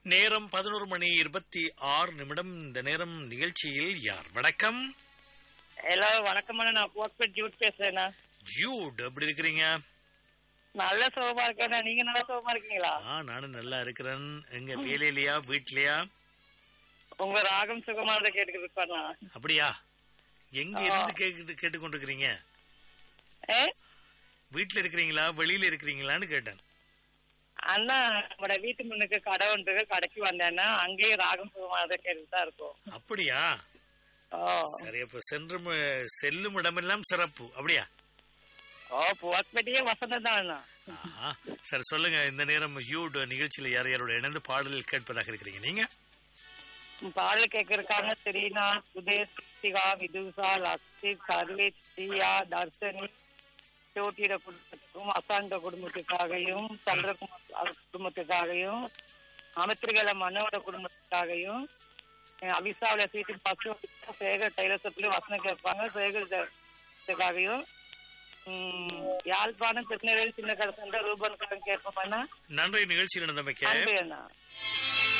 நேரம் பதினோரு மணி இருபத்தி ஆறு நிமிடம் இந்த நேரம் நிகழ்ச்சியில் யார் வணக்கம் ஹலோ வணக்கம் அண்ணா நான் போஸ்ட்பெட் ஜூட் பேசுறேண்ணா ஜூட் எப்படி இருக்கிறீங்க நல்ல சுகமா இருக்கேண்ணா நீங்க நல்லா சுகமா இருக்கீங்களா ஆ நானும் நல்லா இருக்கிறேன் எங்க வேலையிலயா வீட்லயா உங்க ராகம் சுகமானதை கேட்டுக்கிட்டு இருப்பாண்ணா அப்படியா எங்க இருந்து கேட்டு கேட்டுக்கொண்டிருக்கிறீங்க ஏ வீட்ல இருக்கிறீங்களா வெளியில இருக்கிறீங்களான்னு கேட்டேன் அண்ணா நம்மளோட வீட்டு முன்னுக்கு கடை ஒன்று இருக்கு. கடைக்கு வந்தேன்னா அங்கேயும் ராகம் சுகமானதை கேட்டுட்டு தான் இருக்கும் அப்படியா ஓ சரி அப்ப சென்று ம- செல்லும் இடமெல்லாம் சிறப்பு அப்படியா ஓ போஸ்ட்பெட்டியே வசந்தம் தான் அண்ணா ஆஹா. சரி சொல்லுங்க இந்த நேரம் யூட் நிகழ்ச்சியில யார் யாரோட இணைந்து பாடலில் கேட்பதாக இருக்கிறீங்க நீங்க பாடல் கேட்கறதுக்காக ஸ்ரீனா சுதேஷ் கிருத்திகா விதுஷா லக்ஷித் சர்வேத் பிரியா தர்ஷனி சோட்டியோட குடும்பத்துக்கும் அசாந்த குடும்பத்துக்காகவும் சந்திரகுமார் குடும்பத்துக்காகவும் அமித்ரிகல மனோட குடும்பத்துக்காகவும் அஹ் அவிசாவில சீட்டு பசு சேகர் டைலர்ஸப்லயும் வசனம் கேட்பாங்க சேகர் உம் யாழ்ப்பாணம் திருநெல்வேலி சின்ன கடை ரூபன் கடன் கேட்போம்னா நன்றி நிகழ்ச்சியில் நடந்தமைக்க நன்றி அண்ணா